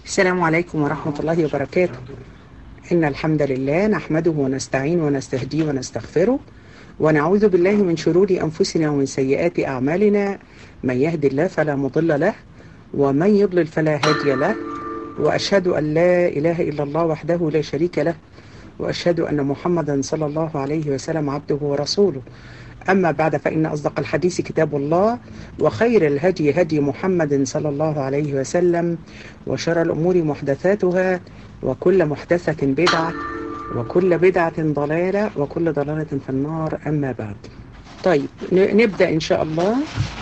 السلام عليكم ورحمة الله وبركاته إن الحمد لله نحمده ونستعين ونستهديه ونستغفره ونعوذ بالله من شرور أنفسنا ومن سيئات أعمالنا من يهد الله فلا مضل له ومن يضلل فلا هادي له وأشهد أن لا إله إلا الله وحده لا شريك له وأشهد أن محمدا صلى الله عليه وسلم عبده ورسوله أما بعد فإن أصدق الحديث كتاب الله وخير الهدي هدي محمد صلى الله عليه وسلم وشر الأمور محدثاتها وكل محدثة بدعة وكل بدعة ضلالة وكل ضلالة في النار أما بعد طيب نبدأ إن شاء الله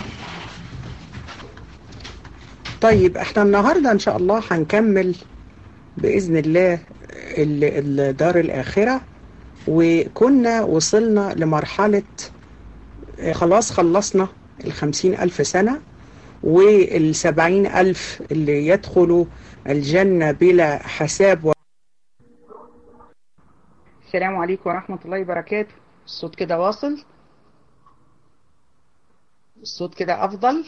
طيب احنا النهاردة إن شاء الله هنكمل بإذن الله الدار الآخرة وكنا وصلنا لمرحلة خلاص خلصنا الخمسين ألف سنة والسبعين ألف اللي يدخلوا الجنة بلا حساب و... السلام عليكم ورحمة الله وبركاته الصوت كده واصل الصوت كده أفضل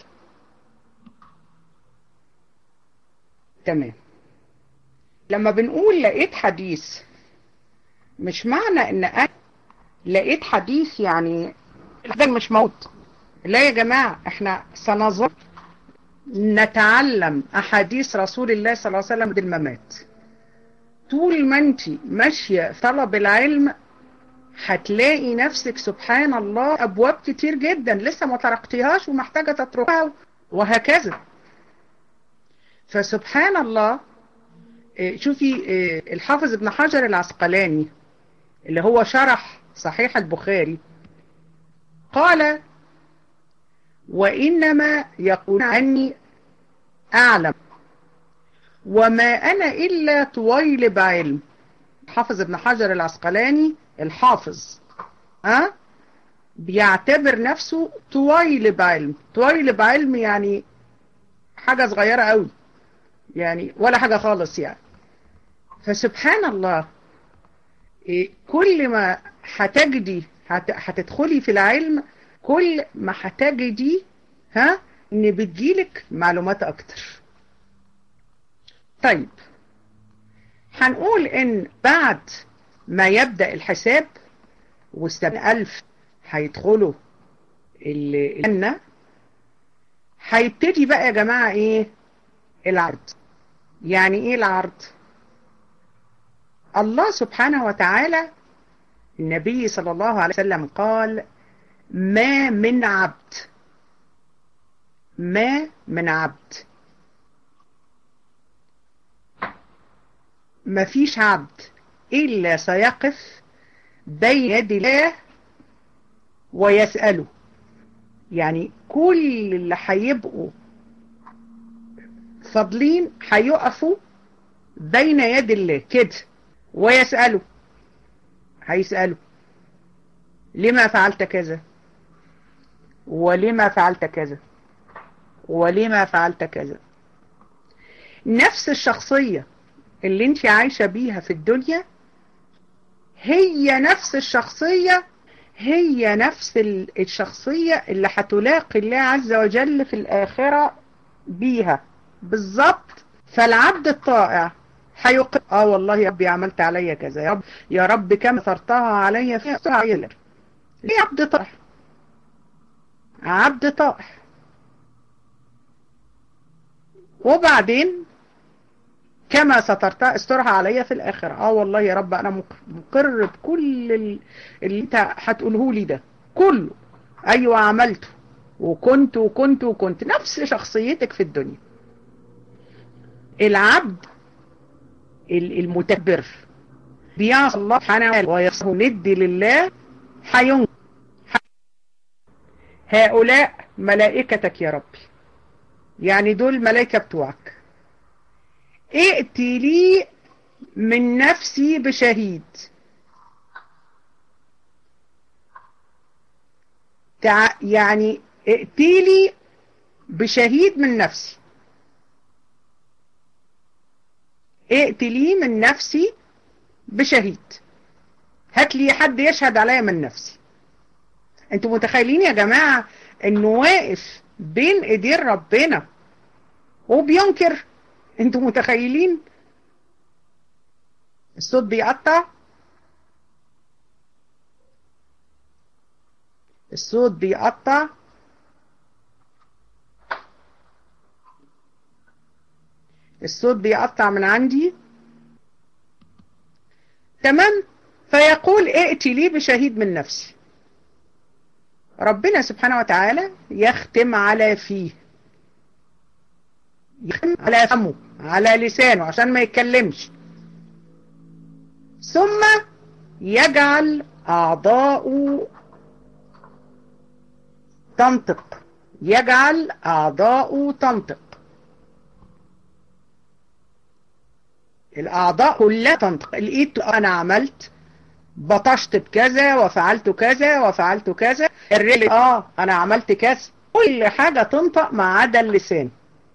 تمام لما بنقول لقيت حديث مش معنى ان انا لقيت حديث يعني ده مش موت لا يا جماعة احنا سنظل نتعلم احاديث رسول الله صلى الله عليه وسلم بالممات طول ما انت ماشية في طلب العلم هتلاقي نفسك سبحان الله ابواب كتير جدا لسه ما طرقتيهاش ومحتاجة تطرقها وهكذا فسبحان الله شوفي الحافظ ابن حجر العسقلاني اللي هو شرح صحيح البخاري قال وإنما يقول عني أعلم وما أنا إلا طويل علم حافظ ابن حجر العسقلاني الحافظ أه؟ بيعتبر نفسه طويل بعلم طويل بعلم يعني حاجة صغيرة قوي يعني ولا حاجة خالص يعني فسبحان الله كل ما هتجدي هتدخلي في العلم كل ما هتجدي ها ان بتجيلك معلومات اكتر طيب هنقول ان بعد ما يبدأ الحساب والسبعين ألف هيدخلوا الجنة هيبتدي بقى يا جماعة ايه العرض يعني ايه العرض الله سبحانه وتعالى النبي صلى الله عليه وسلم قال ما من عبد ما من عبد ما فيش عبد إلا سيقف بين يد الله ويسأله يعني كل اللي هيبقوا فاضلين هيقفوا بين يد الله كده ويسأله هيسأله لما فعلت كذا ولما فعلت كذا ولما فعلت كذا نفس الشخصية اللي انت عايشة بيها في الدنيا هي نفس الشخصية هي نفس الشخصية اللي هتلاقي الله عز وجل في الآخرة بيها بالظبط فالعبد الطائع هيقول اه والله يا ربي عملت عليا كذا يا رب يا رب كم ثرتها عليا في عيلر ليه عبد طائع عبد طائع وبعدين كما سترتها استرها عليا في الآخرة اه والله يا رب انا مقر بكل اللي انت هتقوله لي ده كله ايوه عملته وكنت وكنت وكنت نفس شخصيتك في الدنيا العبد المتكبر بيعصى الله سبحانه وتعالى ويصه ند لله حيون هؤلاء ملائكتك يا ربي يعني دول ملائكة بتوعك ائتي لي من نفسي بشهيد تع... يعني ائتي لي بشهيد من نفسي ائتي لي من نفسي بشهيد هات لي حد يشهد عليا من نفسي انتوا متخيلين يا جماعة انه واقف بين ايدين ربنا وبينكر انتوا متخيلين الصوت بيقطع الصوت بيقطع الصوت بيقطع من عندي تمام فيقول ائتي لي بشهيد من نفسي ربنا سبحانه وتعالى يختم على فيه يختم على فمه على لسانه عشان ما يتكلمش ثم يجعل أعضاء تنطق يجعل أعضاء تنطق الأعضاء كلها تنطق الإيد أنا عملت بطشت بكذا وفعلت كذا وفعلت كذا الرجل آه أنا عملت كذا كل حاجة تنطق ما عدا اللسان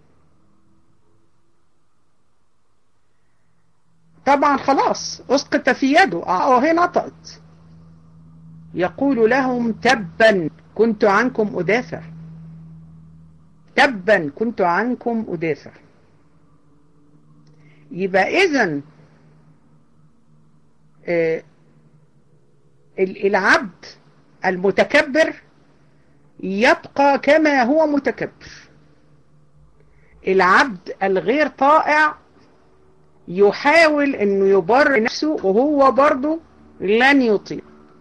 طبعا خلاص اسقط في يده اه هي نطقت يقول لهم تبا كنت عنكم أدافع تبا كنت عنكم أدافع يبقى إذن آه العبد المتكبر يبقى كما هو متكبر العبد الغير طائع يحاول انه يبر نفسه وهو برضه لن يطيع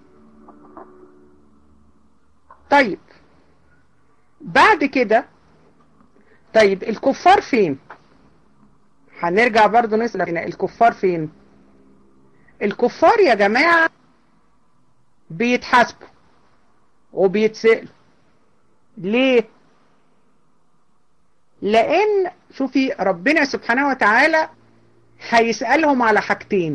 طيب بعد كده طيب الكفار فين هنرجع برضه نسأل هنا الكفار فين الكفار يا جماعة بيتحاسبوا وبيتسألوا ليه لان شوفي ربنا سبحانه وتعالى هيسألهم على حاجتين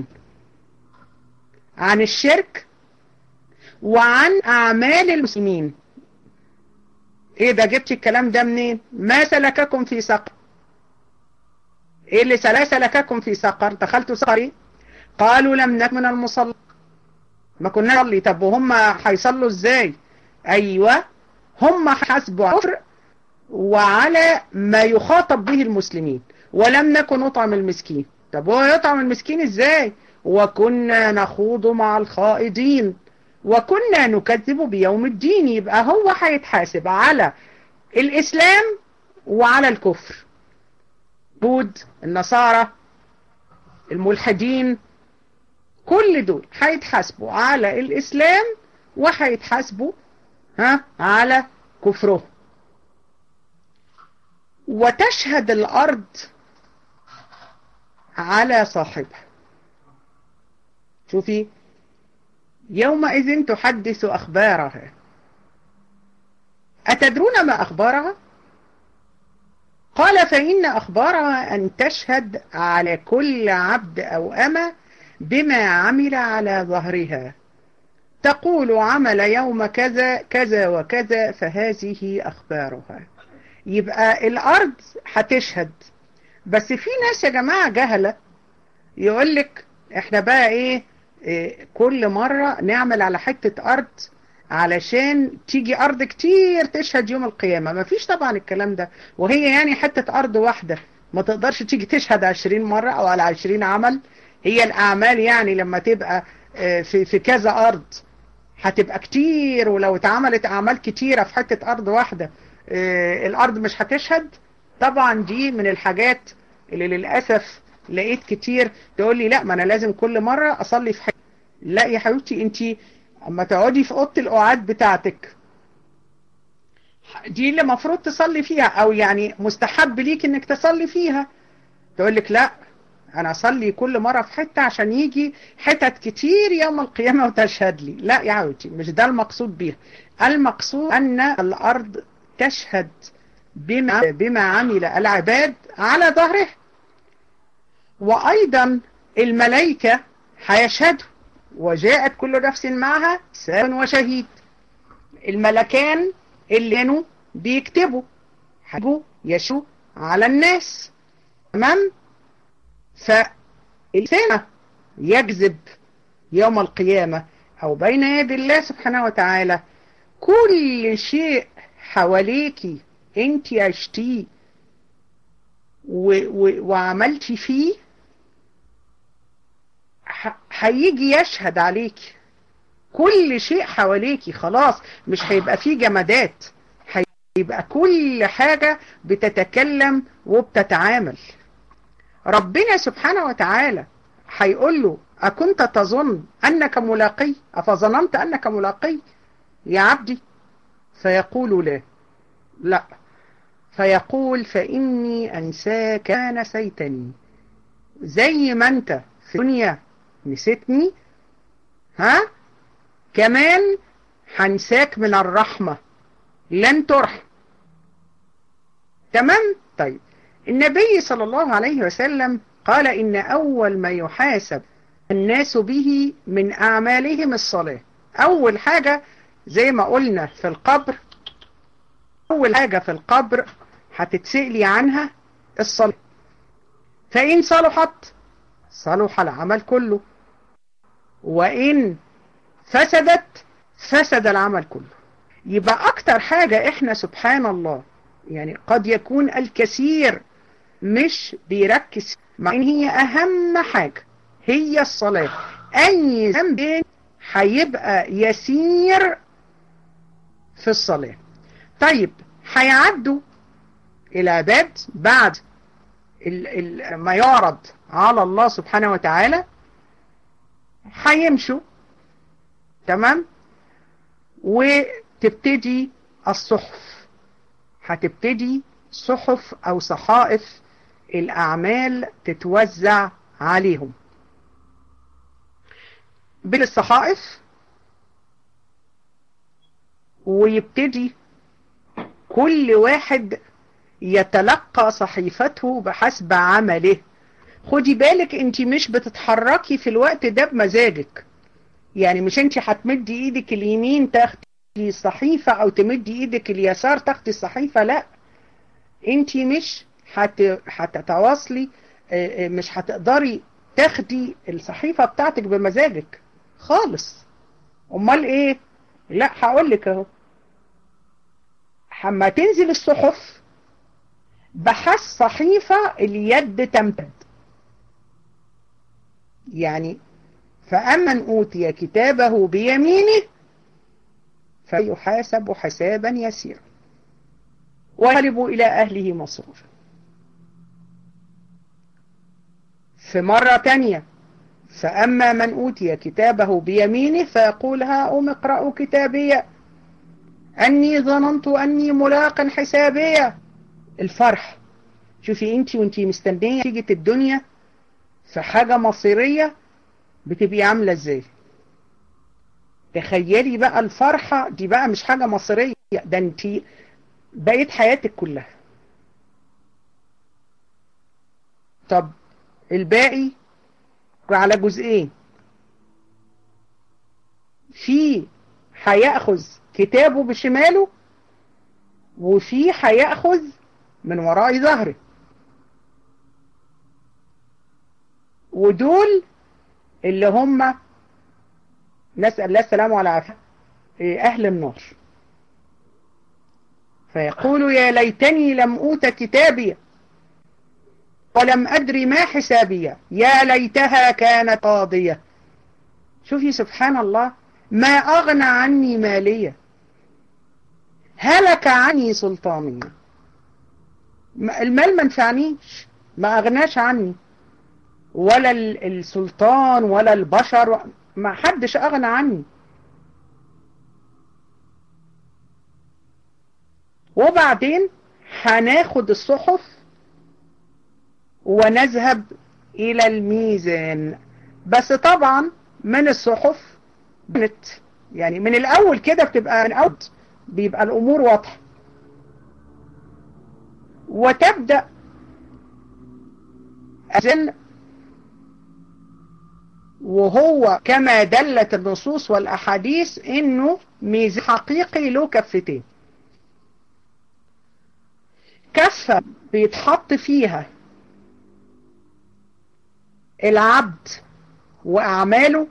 عن الشرك وعن أعمال المسلمين ايه ده جبت الكلام ده منين ما سلككم في سقر ايه اللي سلككم في سقر دخلتوا سقر قالوا لم نكن من المصلين ما كنا نصلي طب وهم هيصلوا ازاي ايوه هم حسبوا كفر وعلى ما يخاطب به المسلمين ولم نكن نطعم المسكين طب هو يطعم المسكين ازاي وكنا نخوض مع الخائضين وكنا نكذب بيوم الدين يبقى هو هيتحاسب على الإسلام وعلى الكفر بود النصارى الملحدين كل دول هيتحاسبوا على الإسلام وهيتحاسبوا ها على كفره وتشهد الأرض على صاحبها شوفي يومئذ تحدث أخبارها أتدرون ما أخبارها؟ قال فإن أخبارها أن تشهد على كل عبد أو أمة بما عمل على ظهرها تقول عمل يوم كذا كذا وكذا فهذه أخبارها يبقى الأرض هتشهد بس في ناس يا جماعة جهلة يقولك احنا بقى ايه, إيه كل مرة نعمل على حتة أرض علشان تيجي أرض كتير تشهد يوم القيامة ما فيش طبعا الكلام ده وهي يعني حتة أرض واحدة ما تقدرش تيجي تشهد عشرين مرة أو على عشرين عمل هي الأعمال يعني لما تبقى في, في كذا أرض هتبقى كتير ولو اتعملت أعمال كتيرة في حتة أرض واحدة الأرض مش هتشهد طبعا دي من الحاجات اللي للأسف لقيت كتير تقول لي لا ما أنا لازم كل مرة أصلي في حاجة لا يا حبيبتي أنت أما تقعدي في أوضة القعاد بتاعتك دي اللي المفروض تصلي فيها أو يعني مستحب ليك إنك تصلي فيها تقول لك لا أنا أصلي كل مرة في حتة عشان يجي حتت كتير يوم القيامة وتشهد لي لا يا حبيبتي مش ده المقصود بيها المقصود أن الأرض تشهد بما, بما عمل العباد على ظهره وأيضا الملائكة هيشهدوا وجاءت كل نفس معها ساب وشهيد الملكان اللي كانوا بيكتبوا حبوا يشوا على الناس تمام فالإنسان يجذب يوم القيامة أو بين يدي الله سبحانه وتعالى كل شيء حواليكي انت عشتيه و و وعملتي فيه هيجي يشهد عليكي كل شيء حواليكي خلاص مش هيبقى فيه جمادات هيبقى كل حاجة بتتكلم وبتتعامل ربنا سبحانه وتعالى هيقول له أكنت تظن أنك ملاقي أفظننت أنك ملاقي يا عبدي فيقول لا لا فيقول فإني أنساك نسيتني زي ما أنت في الدنيا نسيتني ها كمان هنساك من الرحمة لن ترحم تمام طيب النبي صلى الله عليه وسلم قال إن أول ما يحاسب الناس به من أعمالهم الصلاة أول حاجة زي ما قلنا في القبر أول حاجة في القبر هتتسألي عنها الصلاة فإن صلحت صلح العمل كله وإن فسدت فسد العمل كله يبقى أكتر حاجة إحنا سبحان الله يعني قد يكون الكثير مش بيركز مع إن هي أهم حاجة هي الصلاة أي ذنب هيبقى يسير في الصلاة طيب هيعدوا العباد بعد ال ال ما يعرض على الله سبحانه وتعالى هيمشوا تمام وتبتدي الصحف هتبتدي صحف أو صحائف الأعمال تتوزع عليهم بالصحائف ويبتدي كل واحد يتلقى صحيفته بحسب عمله خدي بالك انت مش بتتحركي في الوقت ده بمزاجك يعني مش انت هتمدي ايدك اليمين تاخدي الصحيفة او تمدي ايدك اليسار تاخدي الصحيفة لا انت مش هت... هتتواصلي مش هتقدري تاخدي الصحيفة بتاعتك بمزاجك خالص امال ايه لا هقول لك اهو لما تنزل الصحف بحث صحيفة اليد تمتد يعني فأمن أوتي كتابه بيمينه فيحاسب حسابا يسيرا ويغلب إلى أهله مصروفا في مرة تانية فأما من أوتي كتابه بيمينه فيقول هاؤم اقرأوا كتابي أني ظننت أني ملاق حسابي الفرح شوفي انت وانت مستنية تيجي الدنيا في حاجة مصيرية بتبقي عاملة ازاي تخيلي بقى الفرحة دي بقى مش حاجة مصيرية ده انت بقيت حياتك كلها طب الباقي على جزئين في هياخذ كتابه بشماله وفي هياخذ من وراء ظهره ودول اللي هم نسأل الله السلام والعافية أهل النار فيقول يا ليتني لم أوت كتابي ولم أدري ما حسابي يا ليتها كانت قاضية شوفي سبحان الله ما أغنى عني مالية هلك عني سلطانية المال ما نفعنيش ما أغناش عني ولا السلطان ولا البشر ما حدش أغنى عني وبعدين هناخد الصحف ونذهب إلى الميزان بس طبعا من الصحف بنت يعني من الأول كده بتبقى من أول بيبقى الأمور واضحة وتبدأ أزل وهو كما دلت النصوص والأحاديث إنه ميزان حقيقي له كفتين كفة بيتحط فيها العبد وأعماله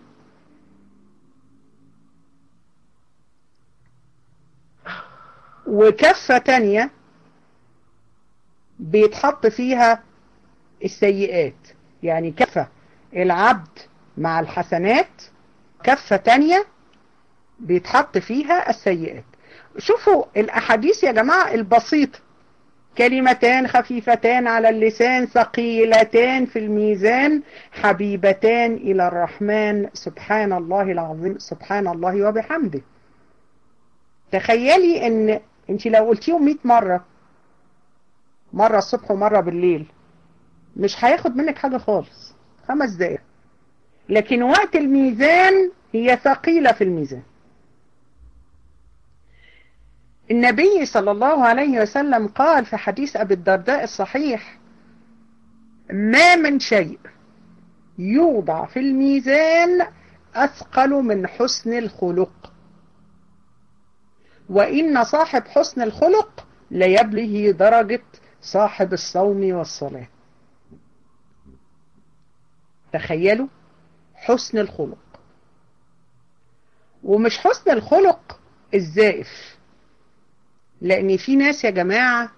وكفة تانية بيتحط فيها السيئات يعني كفة العبد مع الحسنات كفة تانية بيتحط فيها السيئات شوفوا الأحاديث يا جماعة البسيطة كلمتان خفيفتان على اللسان ثقيلتان في الميزان حبيبتان إلى الرحمن سبحان الله العظيم سبحان الله وبحمده تخيلي ان انت لو قلتيهم 100 مرة مرة الصبح ومرة بالليل مش هياخد منك حاجة خالص خمس دقائق لكن وقت الميزان هي ثقيلة في الميزان النبي صلى الله عليه وسلم قال في حديث أبي الدرداء الصحيح ما من شيء يوضع في الميزان أثقل من حسن الخلق وإن صاحب حسن الخلق ليبلغ درجة صاحب الصوم والصلاة تخيلوا حسن الخلق ومش حسن الخلق الزائف لأن في ناس يا جماعة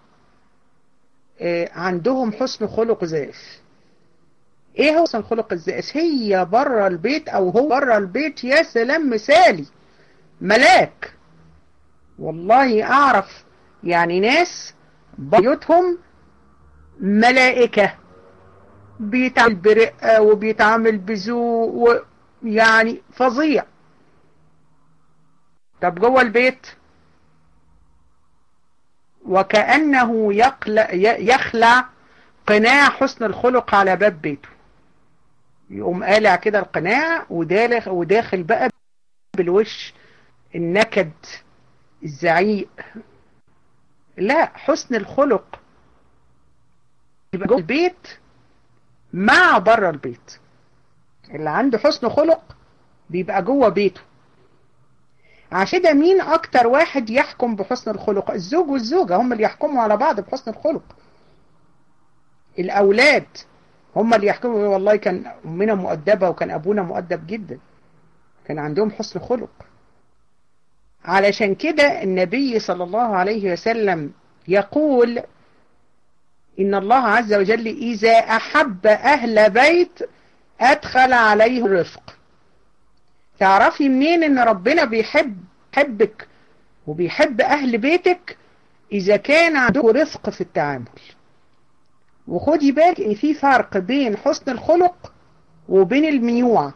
عندهم حسن خلق زائف ايه هو حسن الخلق الزائف هي بره البيت او هو بره البيت يا سلام مثالي ملاك والله اعرف يعني ناس بيوتهم ملائكة بيتعامل برقة وبيتعامل بذوق ويعني فظيع طب جوه البيت وكأنه يقلع يخلع قناع حسن الخلق على باب بيته يقوم قالع كده القناع وداخل, وداخل بقى بالوش النكد الزعيق لا حسن الخلق يبقى جوه البيت مع بره البيت اللي عنده حسن خلق بيبقى جوه بيته عشان ده مين اكتر واحد يحكم بحسن الخلق الزوج والزوجة هم اللي يحكموا على بعض بحسن الخلق الاولاد هم اللي يحكموا والله كان امنا مؤدبة وكان ابونا مؤدب جدا كان عندهم حسن خلق علشان كده النبي صلى الله عليه وسلم يقول إن الله عز وجل إذا أحب أهل بيت أدخل عليه الرفق تعرفي منين إن ربنا بيحب حبك وبيحب أهل بيتك إذا كان عندكم رفق في التعامل وخدي بالك إن في فرق بين حسن الخلق وبين الميوعة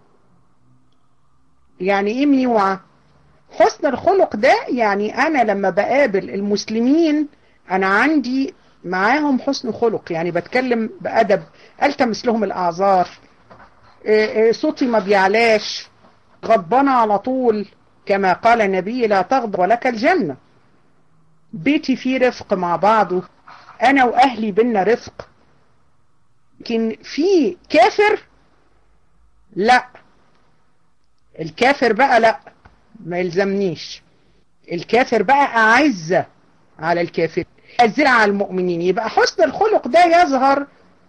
يعني إيه ميوعة؟ حسن الخلق ده يعني أنا لما بقابل المسلمين أنا عندي معاهم حسن خلق يعني بتكلم بأدب ألتمس لهم الأعذار صوتي ما بيعلاش غضبانة على طول كما قال النبي لا تغضب ولك الجنة بيتي فيه رفق مع بعضه أنا وأهلي بينا رفق لكن في كافر لا الكافر بقى لا ما يلزمنيش الكافر بقى أعزة على الكافر أزرع على المؤمنين يبقى حسن الخلق ده يظهر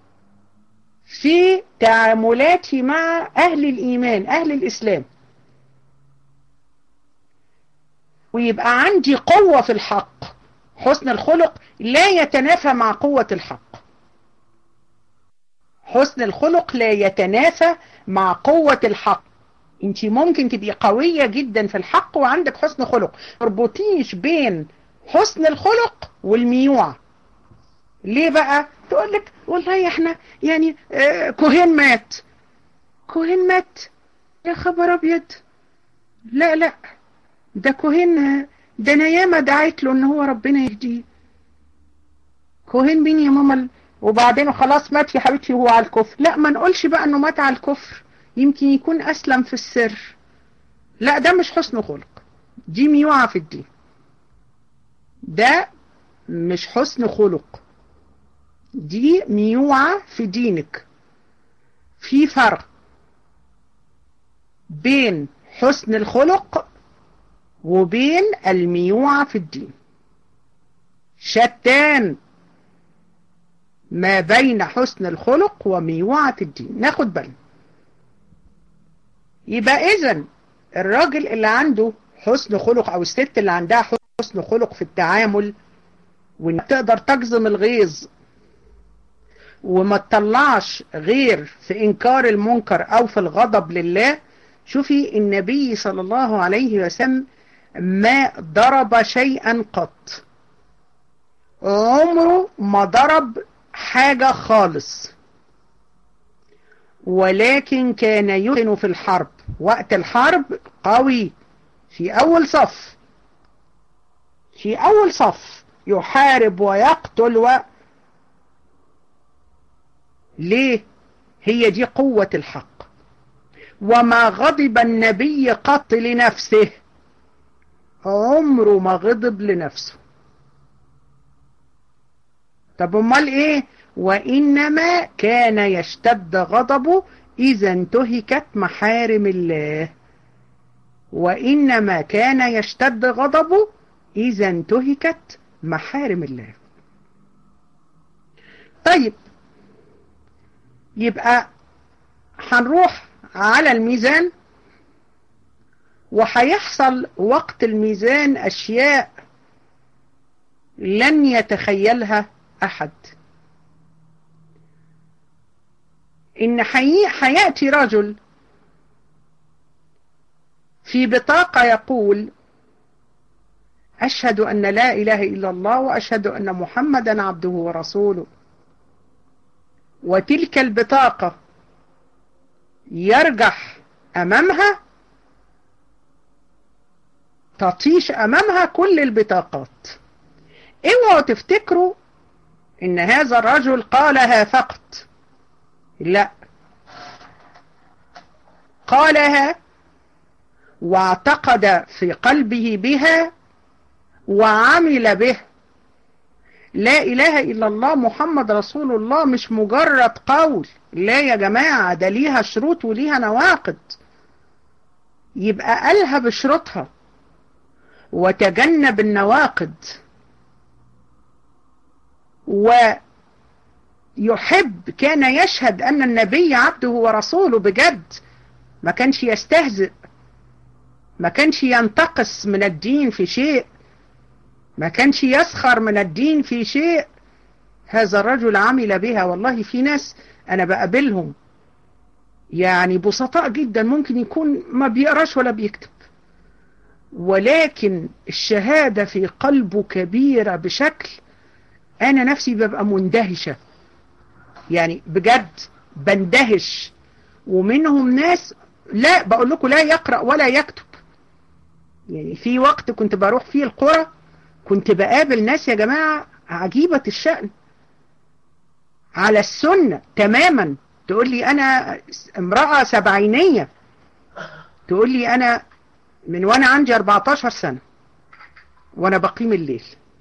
في تعاملاتي مع أهل الإيمان أهل الإسلام ويبقى عندي قوة في الحق حسن الخلق لا يتنافى مع قوة الحق حسن الخلق لا يتنافى مع قوة الحق انت ممكن تبقي قوية جدا في الحق وعندك حسن خلق تربطيش بين حسن الخلق والميوعة ليه بقى تقول لك والله احنا يعني اه كوهين مات كوهين مات يا خبر ابيض لا لا ده كوهين ده انا ياما دعيت له ان هو ربنا يهديه كوهين مين يا ماما وبعدين خلاص مات يا حبيبتي هو على الكفر لا ما نقولش بقى انه مات على الكفر يمكن يكون اسلم في السر لا ده مش حسن خلق دي ميوعة في الدين ده مش حسن خلق دي ميوعة في دينك في فرق بين حسن الخلق وبين الميوعة في الدين شتان ما بين حسن الخلق وميوعة الدين ناخد بالنا يبقى اذا الراجل اللي عنده حسن خلق او الست اللي عندها حسن خلق في التعامل وان تقدر تجزم الغيظ وما تطلعش غير في إنكار المنكر أو في الغضب لله شوفي النبي صلى الله عليه وسلم ما ضرب شيئا قط عمره ما ضرب حاجة خالص ولكن كان يتقن في الحرب وقت الحرب قوي في أول صف في أول صف يحارب ويقتل و... ليه هي دي قوة الحق وما غضب النبي قط لنفسه عمره ما غضب لنفسه طب امال ايه وانما كان يشتد غضبه اذا انتهكت محارم الله وانما كان يشتد غضبه اذا انتهكت محارم الله طيب يبقى هنروح على الميزان وهيحصل وقت الميزان أشياء لن يتخيلها أحد إن حياتي رجل في بطاقة يقول أشهد أن لا إله إلا الله وأشهد أن محمدا عبده ورسوله وتلك البطاقة يرجح أمامها تطيش أمامها كل البطاقات اوعوا تفتكروا إن هذا الرجل قالها فقط لا قالها واعتقد في قلبه بها وعمل به لا إله إلا الله محمد رسول الله مش مجرد قول لا يا جماعة ده ليها شروط وليها نواقض يبقى قالها بشروطها وتجنب النواقض ويحب كان يشهد أن النبي عبده ورسوله بجد ما كانش يستهزئ ما كانش ينتقص من الدين في شيء ما كانش يسخر من الدين في شيء هذا الرجل عمل بها والله في ناس أنا بقابلهم يعني بسطاء جدا ممكن يكون ما بيقراش ولا بيكتب ولكن الشهادة في قلبه كبيرة بشكل أنا نفسي ببقى مندهشة يعني بجد بندهش ومنهم ناس لا بقول لكم لا يقرأ ولا يكتب يعني في وقت كنت بروح فيه القرى كنت بقابل ناس يا جماعة عجيبة الشأن على السنة تماما تقول لي أنا امرأة سبعينية تقول لي أنا من وأنا عندي 14 سنة وأنا بقيم الليل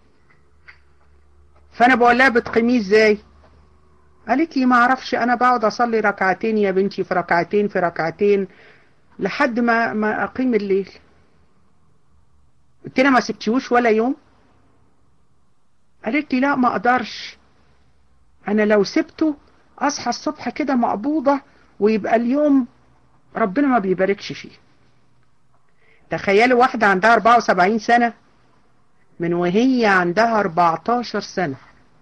فأنا بقول لها بتقيميه إزاي قالت لي ما أعرفش أنا بقعد أصلي ركعتين يا بنتي في ركعتين في ركعتين لحد ما ما أقيم الليل قلت لها ما سبتيهوش ولا يوم قالت لي لا ما اقدرش انا لو سبته اصحى الصبح كده مقبوضة ويبقى اليوم ربنا ما بيباركش فيه تخيلوا واحدة عندها 74 سنة من وهي عندها 14 سنة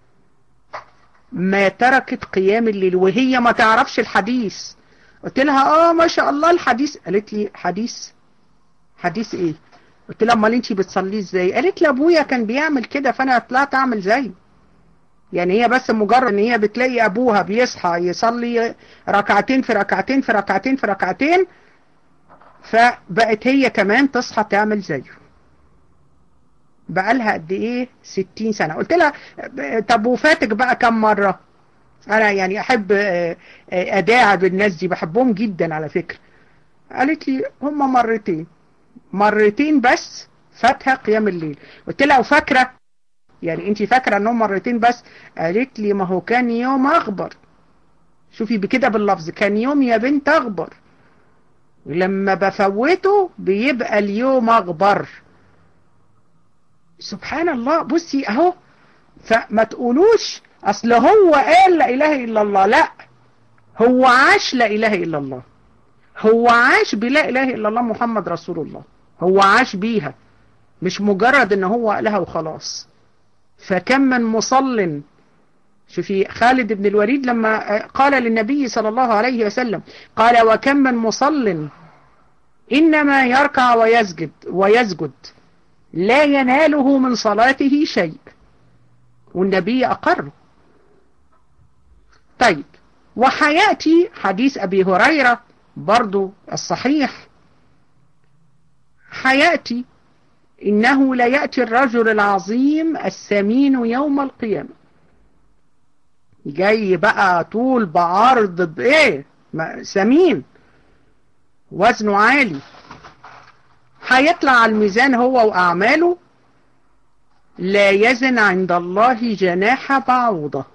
ما تركت قيام الليل وهي ما تعرفش الحديث قلت لها اه ما شاء الله الحديث قالت لي حديث حديث ايه قلت لها امال انتي بتصليه ازاي قالت لي ابويا كان بيعمل كده فانا طلعت اعمل زيه يعني هي بس مجرد ان هي بتلاقي ابوها بيصحى يصلي ركعتين في ركعتين في ركعتين في ركعتين فبقت هي كمان تصحى تعمل زيه بقالها قد ايه 60 سنة قلت لها طب وفاتك بقى كم مرة انا يعني احب اداعب الناس دي بحبهم جدا على فكرة قالت لي هما مرتين مرتين بس فاتها قيام الليل قلت لها وفاكره يعني انت فاكره انهم مرتين بس قالت لي ما هو كان يوم اخبر شوفي بكده باللفظ كان يوم يا بنت اخبر لما بفوته بيبقى اليوم اخبر سبحان الله بصي اهو فما تقولوش اصل هو قال لا اله الا الله لا هو عاش لا اله الا الله هو عاش بلا اله الا الله محمد رسول الله هو عاش بيها مش مجرد ان هو قالها وخلاص فكم من مصل شوفي خالد بن الوليد لما قال للنبي صلى الله عليه وسلم قال وكم من مصل إنما يركع ويسجد ويسجد لا يناله من صلاته شيء والنبي أقره طيب وحياتي حديث أبي هريرة برضو الصحيح حياتي إنه لا يأتي الرجل العظيم السمين يوم القيامة جاي بقى طول بعرض بإيه سمين وزنه عالي هيطلع على الميزان هو وأعماله لا يزن عند الله جناح بعوضة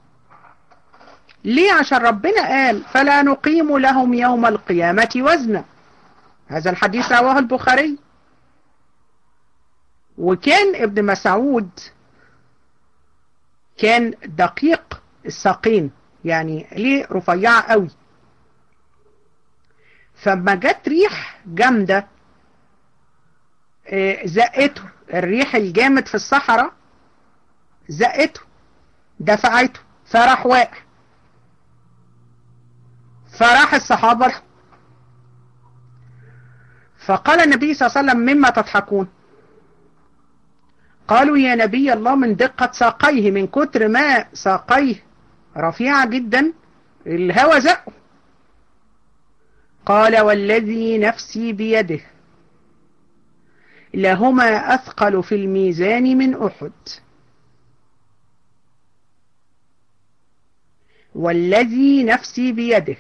ليه عشان ربنا قال فلا نقيم لهم يوم القيامة وزنا هذا الحديث رواه البخاري وكان ابن مسعود كان دقيق الساقين يعني ليه رفيعة قوي فما جت ريح جامدة زقته الريح الجامد في الصحراء زقته دفعته فراح واقع فراح الصحابة فقال النبي صلى الله عليه وسلم مما تضحكون قالوا يا نبي الله من دقة ساقيه من كتر ما ساقيه رفيعة جدا الهوى زقه قال والذي نفسي بيده لهما أثقل في الميزان من أحد والذي نفسي بيده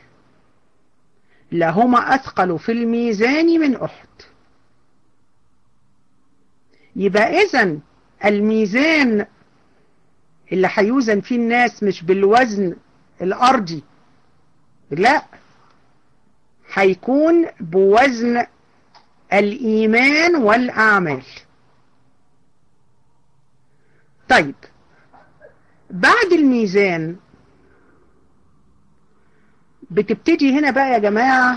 لهما أثقل في الميزان من أحد يبقى إذن الميزان اللي هيوزن فيه الناس مش بالوزن الأرضي لا هيكون بوزن الإيمان والأعمال طيب بعد الميزان بتبتدي هنا بقى يا جماعة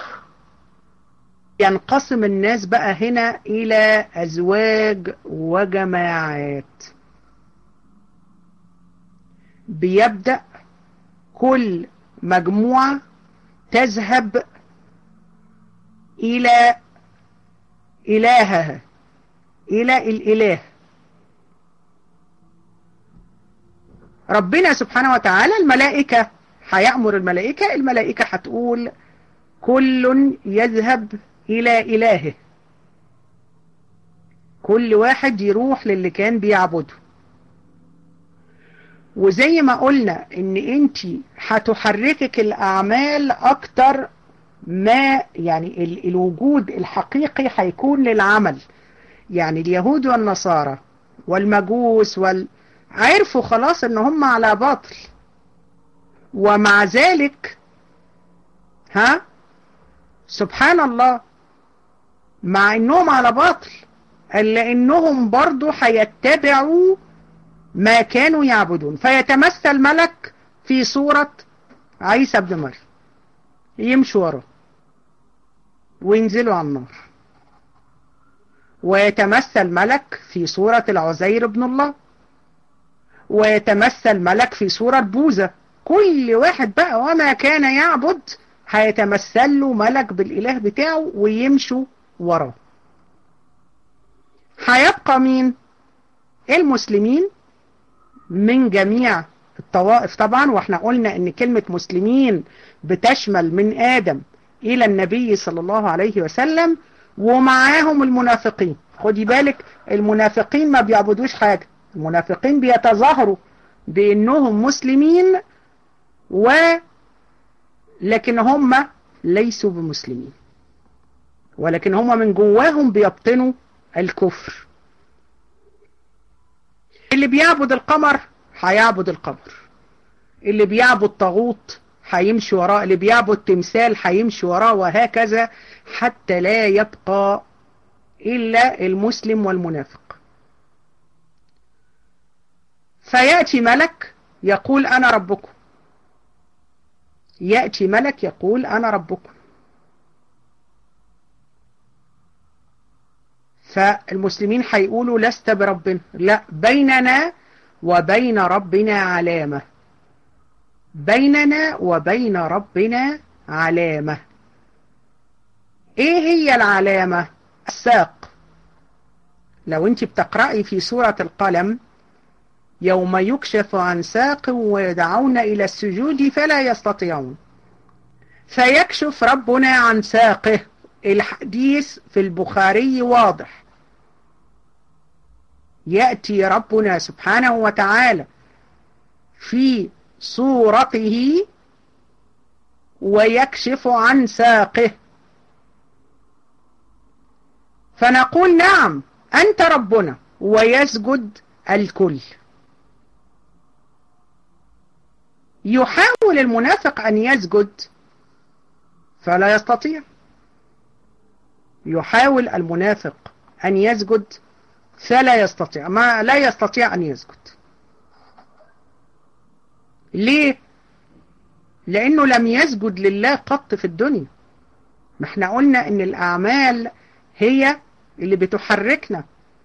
ينقسم الناس بقى هنا إلى أزواج وجماعات بيبدأ كل مجموعة تذهب إلى إلهها إلى الإله ربنا سبحانه وتعالى الملائكة هيأمر الملائكة الملائكة هتقول كل يذهب إلى إلهه كل واحد يروح للي كان بيعبده وزي ما قلنا ان انت هتحركك الاعمال اكتر ما يعني ال الوجود الحقيقي هيكون للعمل يعني اليهود والنصارى والمجوس وال عرفوا خلاص ان هم على باطل ومع ذلك ها سبحان الله مع انهم على باطل الا انهم برضو هيتبعوا ما كانوا يعبدون فيتمثل ملك في صورة عيسى بن مريم يمشوا وراه وينزلوا على النار ويتمثل ملك في صورة العزير بن الله ويتمثل ملك في صورة بوذا كل واحد بقى وما كان يعبد هيتمثل له ملك بالإله بتاعه ويمشوا وراه هيبقى مين المسلمين من جميع الطوائف طبعا واحنا قلنا ان كلمة مسلمين بتشمل من آدم إلى النبي صلى الله عليه وسلم ومعاهم المنافقين خدي بالك المنافقين ما بيعبدوش حاجة المنافقين بيتظاهروا بأنهم مسلمين و لكن هم ليسوا بمسلمين ولكن هم من جواهم بيبطنوا الكفر اللي بيعبد القمر هيعبد القمر اللي بيعبد طاغوت هيمشي وراه اللي بيعبد تمثال هيمشي وراه وهكذا حتى لا يبقى إلا المسلم والمنافق فيأتي ملك يقول أنا ربكم يأتي ملك يقول أنا ربكم فالمسلمين هيقولوا لست بربنا لا بيننا وبين ربنا علامة بيننا وبين ربنا علامة ايه هي العلامة الساق لو انت بتقرأي في سورة القلم يوم يكشف عن ساق ويدعون إلى السجود فلا يستطيعون فيكشف ربنا عن ساقه الحديث في البخاري واضح يأتي ربنا سبحانه وتعالى في صورته ويكشف عن ساقه فنقول نعم أنت ربنا ويسجد الكل يحاول المنافق أن يسجد فلا يستطيع يحاول المنافق أن يسجد فلا يستطيع ما لا يستطيع أن يسجد ليه لأنه لم يسجد لله قط في الدنيا ما احنا قلنا ان الأعمال هي اللي بتحركنا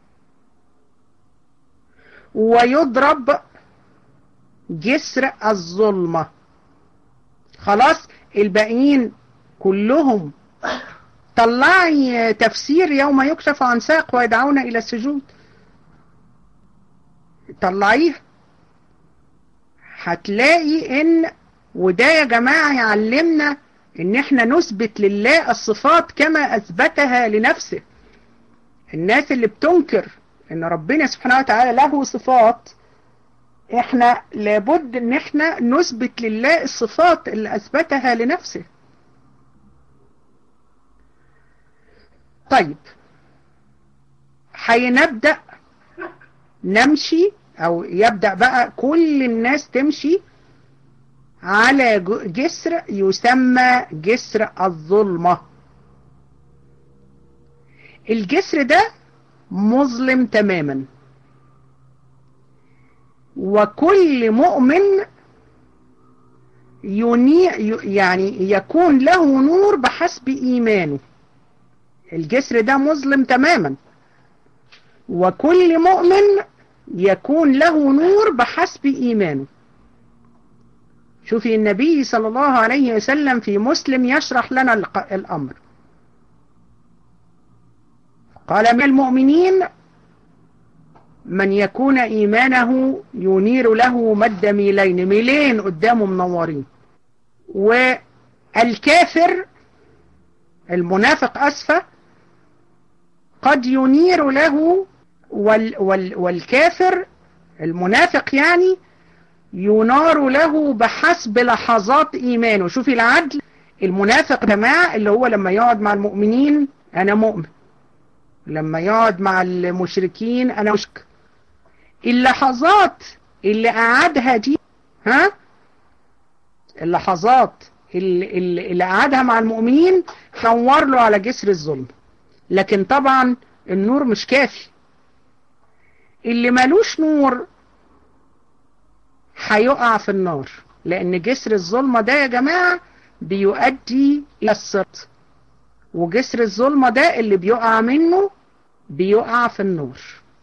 ويضرب جسر الظلمة خلاص الباقيين كلهم طلعي تفسير يوم يكشف عن ساق ويدعون إلى السجود طلعيه هتلاقي ان وده يا جماعة يعلمنا ان احنا نثبت لله الصفات كما اثبتها لنفسه الناس اللي بتنكر ان ربنا سبحانه وتعالى له صفات احنا لابد ان احنا نثبت لله الصفات اللي اثبتها لنفسه طيب هنبدأ نمشي او يبدأ بقى كل الناس تمشي على جسر يسمى جسر الظلمة الجسر ده مظلم تماما وكل مؤمن يني يعني يكون له نور بحسب إيمانه الجسر ده مظلم تماما وكل مؤمن يكون له نور بحسب إيمانه شوفي النبي صلى الله عليه وسلم في مسلم يشرح لنا الأمر قال من المؤمنين من يكون إيمانه ينير له مد ميلين ميلين قدامه منورين والكافر المنافق أسفة قد ينير له وال وال والكافر المنافق يعني ينار له بحسب لحظات إيمانه شوفي العدل المنافق جماعة اللي هو لما يقعد مع المؤمنين أنا مؤمن لما يقعد مع المشركين أنا مشك اللحظات اللي قعدها دي ها اللحظات اللي, اللي قعدها مع المؤمنين نور له على جسر الظلم لكن طبعا النور مش كافي اللي ملوش نور هيقع في النار لأن جسر الظلمة ده يا جماعة بيؤدي إلى السقط وجسر الظلمة ده اللي بيقع منه بيقع في النور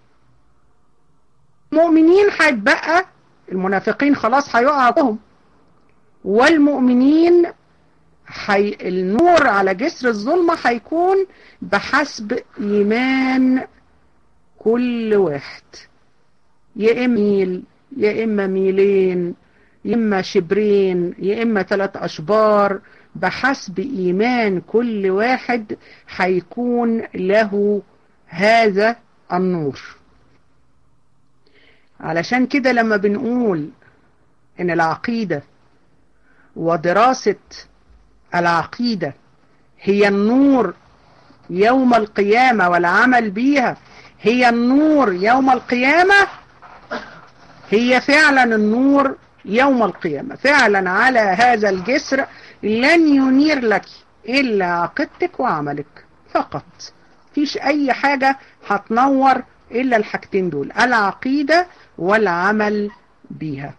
المؤمنين هيتبقى المنافقين خلاص هيقعهم والمؤمنين حي... النور على جسر الظلمة هيكون بحسب إيمان كل واحد يا إما ميل يا إما ميلين يا إما شبرين يا إما ثلاث أشبار بحسب إيمان كل واحد هيكون له هذا النور علشان كده لما بنقول إن العقيدة ودراسة العقيدة هي النور يوم القيامة والعمل بيها هي النور يوم القيامة هي فعلا النور يوم القيامة فعلا على هذا الجسر لن ينير لك إلا عقيدتك وعملك فقط فيش أي حاجة هتنور إلا الحاجتين دول العقيدة والعمل بيها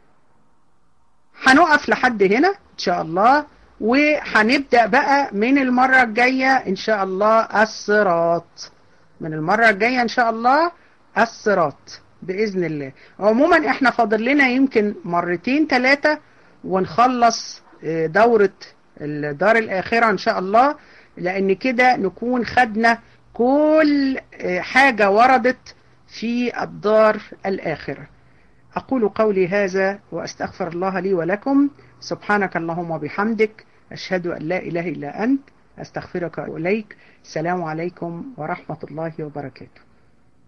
هنقف لحد هنا إن شاء الله وهنبدأ بقى من المرة الجاية إن شاء الله الصراط من المرة الجاية إن شاء الله الصراط بإذن الله عموما احنا فاضل لنا يمكن مرتين ثلاثة ونخلص آه، دورة الدار الآخرة إن شاء الله لأن كده نكون خدنا كل آه، حاجة وردت في الدار الآخرة أقول قولي هذا وأستغفر الله لي ولكم سبحانك اللهم وبحمدك أشهد أن لا إله إلا أنت أستغفرك وإليك السلام عليكم ورحمة الله وبركاته